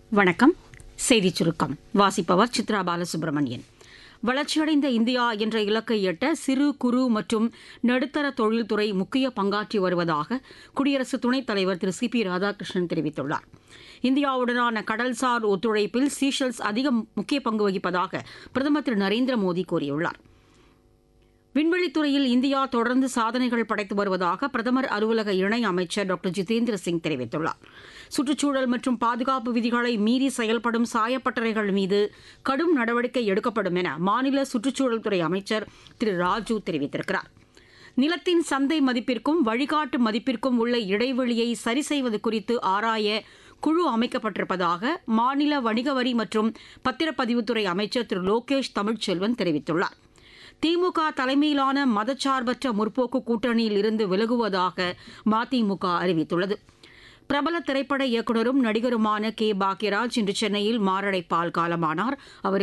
வணக்கம் செய்திச் சுருக்கம் வாசிப்பவர் சித்ரா பாலசுப்ரமணியன் வளர்ச்சியடைந்த இந்தியா என்ற இலக்கை எட்ட சிறு குறு மற்றும் நடுத்தர தொழில்துறை முக்கிய பங்காற்றி வருவதாக குடியரசு துணைத் தலைவர் திரு சி பி ராதாகிருஷ்ணன் தெரிவித்துள்ளார் இந்தியாவுடனான கடல்சார் ஒத்துழைப்பில் சீஷெல்ஸ் அதிக முக்கிய பங்கு வகிப்பதாக பிரதமர் திரு நரேந்திர மோடி கூறியுள்ளார் விண்வெளித்துறையில் இந்தியா தொடர்ந்து சாதனைகள் படைத்து வருவதாக பிரதமர் அலுவலக இணை அமைச்சர் டாக்டர் ஜிதேந்திர சிங் தெரிவித்துள்ளார் சுற்றுச்சூழல் மற்றும் பாதுகாப்பு விதிகளை மீறி செயல்படும் சாயப்பட்டறைகள் மீது கடும் நடவடிக்கை எடுக்கப்படும் என மாநில சுற்றுச்சூழல் துறை அமைச்சர் திரு ராஜு தெரிவித்திருக்கிறார் நிலத்தின் சந்தை மதிப்பிற்கும் வழிகாட்டு மதிப்பிற்கும் உள்ள இடைவெளியை சரி செய்வது குறித்து ஆராய குழு அமைக்கப்பட்டிருப்பதாக மாநில வணிக வரி மற்றும் பத்திரப்பதிவுத்துறை அமைச்சர் திரு லோகேஷ் தமிழ்ச்செல்வன் தெரிவித்துள்ளார் திமுக தலைமையிலான மதச்சார்பற்ற முற்போக்கு கூட்டணியில் இருந்து விலகுவதாக மதிமுக அறிவித்துள்ளது பிரபல திரைப்பட இயக்குநரும் நடிகருமான கே பாக்யராஜ் இன்று சென்னையில் மாரடைப்பால் காலமானார் அவருக்கு